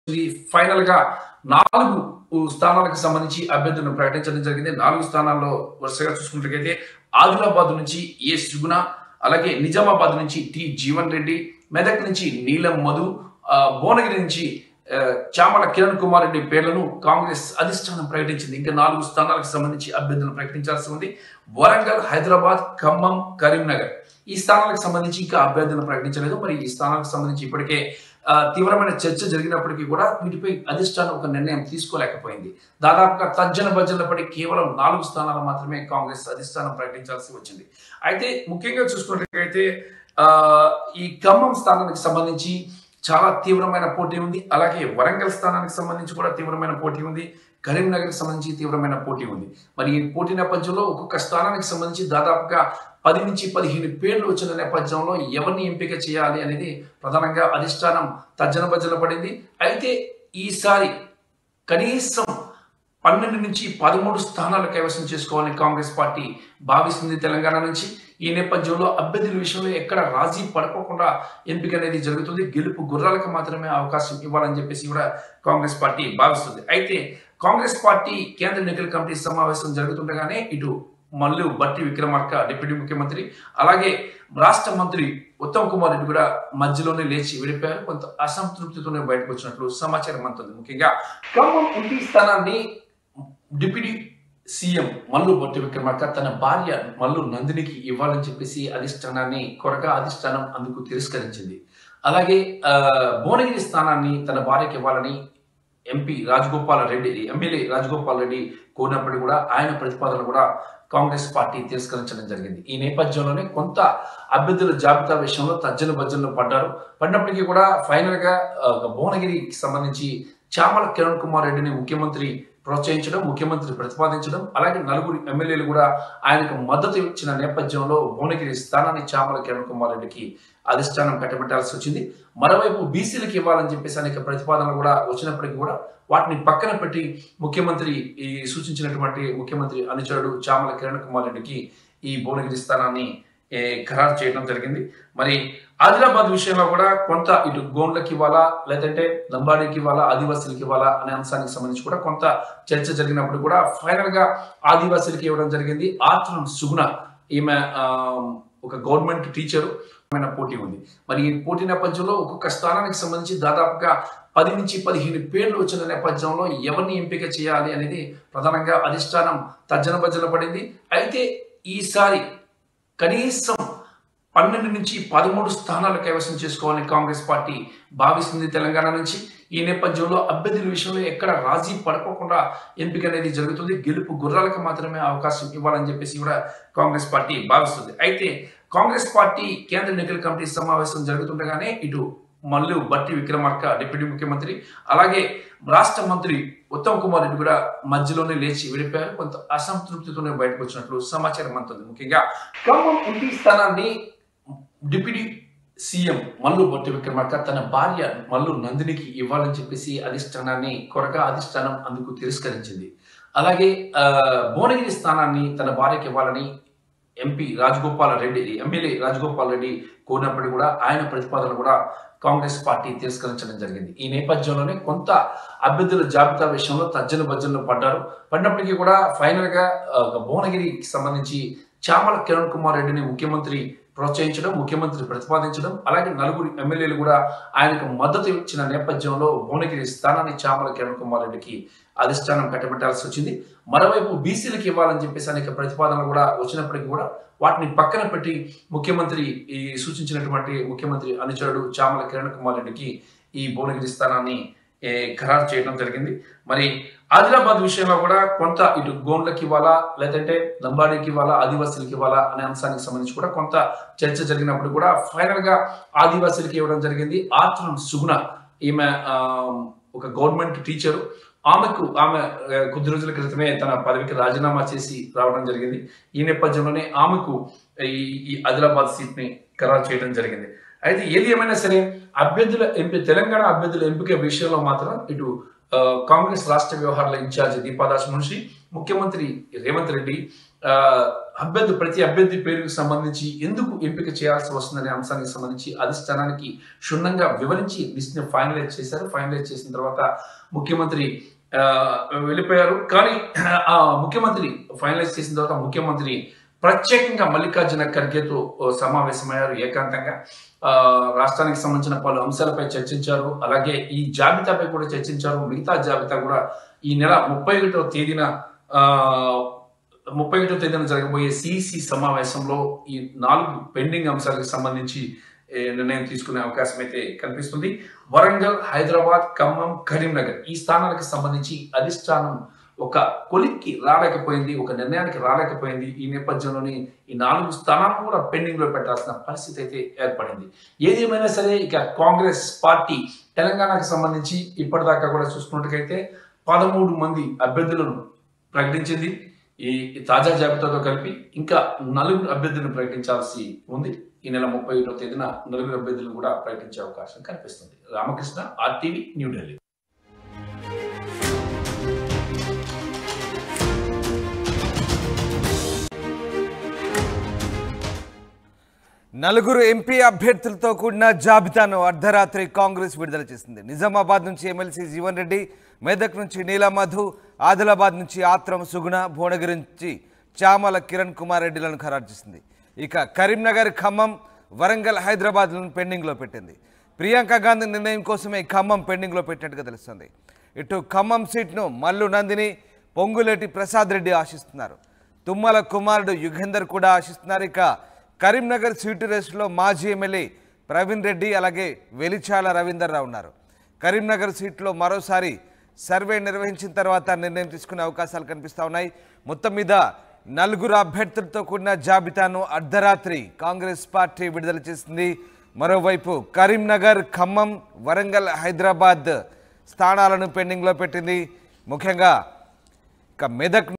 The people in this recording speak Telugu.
ఇది ఫైనల్ గా నాలుగు స్థానాలకు సంబంధించి అభ్యర్థులను ప్రకటించడం జరిగింది నాలుగు స్థానాల్లో వరుసగా చూసుకున్నట్లయితే ఆదిలాబాద్ నుంచి ఏ సుగుణ అలాగే నిజామాబాద్ నుంచి టి జీవన్ రెడ్డి మెదక్ నుంచి నీలం మధు ఆ, భువనగిరి నుంచి ఆ, చామల కిరణ్ కుమార్ రెడ్డి పేర్లను కాంగ్రెస్ అధిష్టానం ప్రకటించింది ఇంకా నాలుగు స్థానాలకు సంబంధించి అభ్యర్థులను ప్రకటించాల్సి ఉంది వరంగల్ హైదరాబాద్ ఖమ్మం కరీంనగర్ ఈ స్థానాలకు సంబంధించి ఇంకా అభ్యర్థులను ప్రకటించలేదు మరి ఈ స్థానాలకు సంబంధించి ఇప్పటికే ఆ, తీవ్రమైన చర్చ జరిగినప్పటికీ కూడా వీటిపై అధిష్టానం ఒక నిర్ణయం తీసుకోలేకపోయింది దాదాపుగా తర్జన భర్జన పడి కేవలం నాలుగు స్థానాలు మాత్రమే కాంగ్రెస్ అధిష్టానం ప్రకటించాల్సి వచ్చింది అయితే ముఖ్యంగా చూసుకున్నట్లయితే ఆ, ఈ ఖమ్మం స్థానానికి సంబంధించి చాలా తీవ్రమైన పోటీ ఉంది అలాగే వరంగల్ స్థానానికి సంబంధించి కూడా తీవ్రమైన పోటీ ఉంది కరీంనగర్కి సంబంధించి తీవ్రమైన పోటీ ఉంది మరి ఈ పోటీ నేపథ్యంలో ఒక్కొక్క స్థానానికి సంబంధించి దాదాపుగా పది నుంచి పదిహేను పేర్లు వచ్చిన నేపథ్యంలో ఎవరిని ఎంపిక చేయాలి అనేది ప్రధానంగా అధిష్టానం తర్జన భర్జన పడింది అయితే ఈసారి కనీసం పన్నెండు నుంచి పదమూడు స్థానాలు కైవసం చేసుకోవాలని కాంగ్రెస్ పార్టీ భావిస్తుంది తెలంగాణ నుంచి ఈ నేపథ్యంలో అభ్యర్థుల విషయంలో ఎక్కడ రాజీ పడుకోకుండా ఎంపిక అనేది జరుగుతుంది గెలుపు గుర్రాలకు మాత్రమే అవకాశం ఇవ్వాలని చెప్పేసి కూడా కాంగ్రెస్ పార్టీ భావిస్తుంది అయితే కాంగ్రెస్ పార్టీ కేంద్ర ఎన్నికల కమిటీ సమావేశం జరుగుతుండగానే ఇటు మల్లు బట్టి విక్రమార్క డిప్యూటీ ముఖ్యమంత్రి అలాగే రాష్ట్ర మంత్రి ఉత్తమ్ కుమార్ రెడ్డి కూడా మధ్యలోనే లేచి విడిపోయారు కొంత అసంతృప్తితోనే బయటకు వచ్చినట్లు సమాచారం అందుతుంది ముఖ్యంగా ఖమ్మం ఎంపీ స్థానాన్ని డిప్యూటీ సీఎం మల్లు బొట్టి విక్రమార్క తన భార్య మల్లు నందినికి ఇవ్వాలని చెప్పేసి అధిష్టానాన్ని కొరగా అధిష్టానం అందుకు తిరస్కరించింది అలాగే ఆ, భువనగిరి స్థానాన్ని తన భార్యకి ఇవ్వాలని ఎంపీ రాజగోపాల్ రెడ్డి ఎమ్మెల్యే రాజగోపాల్ రెడ్డి కోరినప్పటికీ కూడా ఆయన ప్రతిపాదన కూడా కాంగ్రెస్ పార్టీ తిరస్కరించడం జరిగింది ఈ నేపథ్యంలోనే కొంత అభ్యర్థుల జాబితా విషయంలో తర్జన భర్జనలు పడ్డారు పడినప్పటికీ కూడా ఫైనల్ గా ఆ, భువనగిరికి సంబంధించి చామల కిరణ్ కుమార్ రెడ్డిని ముఖ్యమంత్రి ప్రోత్సహించడం ముఖ్యమంత్రి ప్రతిపాదించడం అలాగే నలుగురు ఎమ్మెల్యేలు కూడా ఆయనకు మద్దతు ఇచ్చిన నేపథ్యంలో భువనగిరి స్థానాన్ని చామల కిరణ్ కుమార్ రెడ్డికి అధిష్టానం కట్టబెట్టాల్సి వచ్చింది మరోవైపు బీసీలకు ఇవ్వాలని చెప్పేసి అనేక ప్రతిపాదనలు కూడా వచ్చినప్పటికీ కూడా వాటిని పక్కన పెట్టి ముఖ్యమంత్రి ఈ సూచించినటువంటి ముఖ్యమంత్రి అనుచరుడు చామల కిరణ్ కుమార్ రెడ్డికి ఈ భువనగిరి స్థానాన్ని ఏ, ఖరారు చేయడం జరిగింది మరి ఆదిలాబాద్ విషయంలో కూడా కొంత ఇటు గోండ్లకి ఇవ్వాలా లేదంటే లంబాడీకి ఇవ్వాలా ఆదివాసీలకి ఇవ్వాలా అనే అంశానికి సంబంధించి కూడా కొంత చర్చ జరిగినప్పుడు కూడా ఫైనల్ గా ఆదివాసీలకి ఇవ్వడం జరిగింది ఆత్రం సుగుణ ఈమె ఆ, ఒక గవర్నమెంట్ టీచరు ఆమె పోటీ ఉంది మరి ఈ పోటీ నేపథ్యంలో ఒక్కొక్క స్థానానికి సంబంధించి దాదాపుగా పది నుంచి పదిహేను పేర్లు వచ్చిన నేపథ్యంలో ఎవరిని ఎంపిక చేయాలి అనేది ప్రధానంగా అధిష్టానం తర్జన భర్జన పడింది అయితే ఈసారి కనీసం పన్నెండు నుంచి పదమూడు స్థానాలు కైవసం చేసుకోవాలని కాంగ్రెస్ పార్టీ భావిస్తుంది తెలంగాణ నుంచి ఈ నేపథ్యంలో అభ్యర్థుల విషయంలో ఎక్కడ రాజీ పడుకోకుండా ఎంపిక అనేది జరుగుతుంది గెలుపు గుర్రాలకు మాత్రమే అవకాశం ఇవ్వాలని చెప్పేసి కూడా కాంగ్రెస్ పార్టీ భావిస్తుంది అయితే కాంగ్రెస్ పార్టీ కేంద్ర ఎన్నికల కమిటీ సమావేశం జరుగుతుండగానే ఇటు మల్లు బట్టి విక్రమార్క డిప్యూటీ ముఖ్యమంత్రి అలాగే రాష్ట్ర మంత్రి ఉత్తమ్ కుమార్ రెడ్డి కూడా మధ్యలోనే లేచి విడిపోయారు కొంత అసంతృప్తితోనే బయటకు వచ్చినట్లు సమాచారం అందుతుంది ముఖ్యంగా ఖమ్మం ఎంపీ స్థానాన్ని డిప్యూటీ సీఎం మల్లు బొట్టి విక్రమార్క తన భార్య మల్లు నందినికి ఇవ్వాలని చెప్పేసి అధిష్టానాన్ని కొరగా అధిష్టానం అందుకు తిరస్కరించింది అలాగే ఆ, భువనగిరి స్థానాన్ని తన భార్యకి ఇవ్వాలని ఎంపీ రాజగోపాల్ రెడ్డి ఎమ్మెల్యే రాజగోపాల్ రెడ్డి కోరినప్పటికీ కూడా ఆయన ప్రతిపాదన కూడా కాంగ్రెస్ పార్టీ తిరస్కరించడం జరిగింది ఈ నేపథ్యంలోనే కొంత అభ్యర్థుల జాబితా విషయంలో తర్జన భర్జనలు పడ్డారు పడినప్పటికీ కూడా ఫైనల్ గా ఆ, భువనగిరికి సంబంధించి చామల కిరణ్ కుమార్ రెడ్డిని ముఖ్యమంత్రి ప్రోత్సహించడం ముఖ్యమంత్రి ప్రతిపాదించడం అలాగే నలుగురు ఎమ్మెల్యేలు కూడా ఆయనకు మద్దతు ఇచ్చిన నేపథ్యంలో భువనగిరి స్థానాన్ని చామల కిరణ్ కుమార్ రెడ్డికి అధిష్టానం కట్టబెట్టాల్సి వచ్చింది మరోవైపు బీసీలకు ఇవ్వాలని చెప్పేసి అనేక ప్రతిపాదనలు కూడా వచ్చినప్పటికీ కూడా వాటిని పక్కన పెట్టి ముఖ్యమంత్రి ఈ సూచించినటువంటి ముఖ్యమంత్రి అనుచరుడు చామల కిరణ్ కుమార్ రెడ్డికి ఈ భువనగిరి స్థానాన్ని ఏ, ఖరారు చేయడం జరిగింది మరి ఆదిలాబాద్ విషయంలో కూడా కొంత ఇటు గోండ్లకి ఇవ్వాలా లేదంటే లంబాడీకి ఇవ్వాలా ఆదివాసీలకి ఇవ్వాలా అనే అంశానికి సంబంధించి కూడా కొంత చర్చ జరిగినప్పుడు కూడా ఫైనల్ గా ఆదివాసీలకి ఇవ్వడం జరిగింది ఆత్రం సుగుణ ఈమె ఆ, ఒక గవర్నమెంట్ టీచరు ఆమెకు ఆమె ఆ, కొద్ది రోజుల క్రితమే తన పదవికి రాజీనామా చేసి రావడం జరిగింది ఈ నేపథ్యంలోనే ఆమెకు ఈ ఈ ఆదిలాబాద్ సీట్ ని ఖరారు చేయడం జరిగింది అయితే ఏది ఏమైనా సరే అభ్యర్థుల ఎంపీ తెలంగాణ అభ్యర్థుల ఎంపిక విషయంలో మాత్రం ఇటు ఆ, కాంగ్రెస్ రాష్ట్ర వ్యవహారాల ఇన్ఛార్జి దీపాదాస్ మున్షి ముఖ్యమంత్రి రేవంత్ రెడ్డి ఆ, అభ్యర్థి ప్రతి అభ్యర్థి పేరుకు సంబంధించి ఎందుకు ఎంపిక చేయాల్సి వస్తుందనే అంశానికి సంబంధించి అధిష్టానానికి క్షుణ్ణంగా వివరించి లిస్ట్ ని ఫైనలైజ్ చేశారు ఫైనలైజ్ చేసిన తర్వాత ముఖ్యమంత్రి ఆ, వెళ్ళిపోయారు కానీ ఆ ముఖ్యమంత్రి ఫైనలైజ్ చేసిన తర్వాత ముఖ్యమంత్రి ప్రత్యేకంగా మల్లికార్జున ఖర్గేతో సమావేశమయ్యారు ఏకాంతంగా ఆ, రాష్ట్రానికి సంబంధించిన పలు అంశాలపై చర్చించారు అలాగే ఈ జాబితాపై కూడా చర్చించారు మిగతా జాబితా కూడా ఈ నెల ముప్పై ఒకటో తేదీన ఆ, ముప్పై ఒకటో తేదీన జరగబోయే సిసి సమావేశంలో ఈ నాలుగు పెండింగ్ అంశాలకు సంబంధించి ఏ, నిర్ణయం తీసుకునే అవకాశం అయితే కనిపిస్తుంది వరంగల్ హైదరాబాద్ ఖమ్మం కరీంనగర్ ఈ స్థానాలకు సంబంధించి అధిష్టానం ఒక కొలిక్కి రాలేకపోయింది ఒక నిర్ణయానికి రాలేకపోయింది ఈ నేపథ్యంలోని ఈ నాలుగు స్థానాలను కూడా పెండింగ్ లో పెట్టాల్సిన పరిస్థితి అయితే ఏర్పడింది ఏదేమైనా సరే ఇక కాంగ్రెస్ పార్టీ తెలంగాణకు సంబంధించి ఇప్పటిదాకా కూడా చూసుకున్నట్టుకైతే పదమూడు మంది అభ్యర్థులను ప్రకటించింది ఈ ఈ తాజా జాబితాతో కలిపి ఇంకా నలుగురు అభ్యర్థులను ప్రకటించాల్సి ఉంది ఈ నెల ముప్పై ఒకటో తేదీన నలుగురు అభ్యర్థులను కూడా ప్రకటించే అవకాశం కనిపిస్తుంది రామకృష్ణ ఆర్టీవీ న్యూఢిల్లీ నలుగురు ఎంపీ అభ్యర్థులతో కూడిన జాబితాను అర్ధరాత్రి కాంగ్రెస్ విడుదల చేసింది నిజామాబాద్ నుంచి ఎమ్మెల్సీ జీవన్ రెడ్డి మెదక్ నుంచి నీలా మధు ఆదిలాబాద్ నుంచి ఆత్రం సుగుణ భువనగిరి నుంచి చామల కిరణ్ కుమార్ రెడ్డిలను ఖరారు చేసింది ఇక కరీంనగర్ ఖమ్మం వరంగల్ హైదరాబాద్లను పెండింగ్లో పెట్టింది ప్రియాంక గాంధీ నిర్ణయం కోసమే ఖమ్మం పెండింగ్లో పెట్టినట్టుగా తెలుస్తుంది ఇటు ఖమ్మం సీట్ను మల్లు నందిని పొంగులేటి ప్రసాద్ రెడ్డి ఆశిస్తున్నారు తుమ్మల కుమారుడు యుగేందర్ కూడా ఆశిస్తున్నారు ఇక కరీంనగర్ సీటు రేసులో మాజీ ఎమ్మెల్యే ప్రవీణ్ రెడ్డి అలాగే వెలిచాల రవీందర్ రావు ఉన్నారు కరీంనగర్ సీట్లో మరోసారి సర్వే నిర్వహించిన తర్వాత నిర్ణయం తీసుకునే అవకాశాలు కనిపిస్తూ ఉన్నాయి మొత్తం మీద నలుగురు అభ్యర్థులతో కూడిన జాబితాను అర్ధరాత్రి కాంగ్రెస్ పార్టీ విడుదల చేసింది మరోవైపు కరీంనగర్ ఖమ్మం వరంగల్ హైదరాబాద్ స్థానాలను పెండింగ్లో పెట్టింది ముఖ్యంగా ఇక మెదక్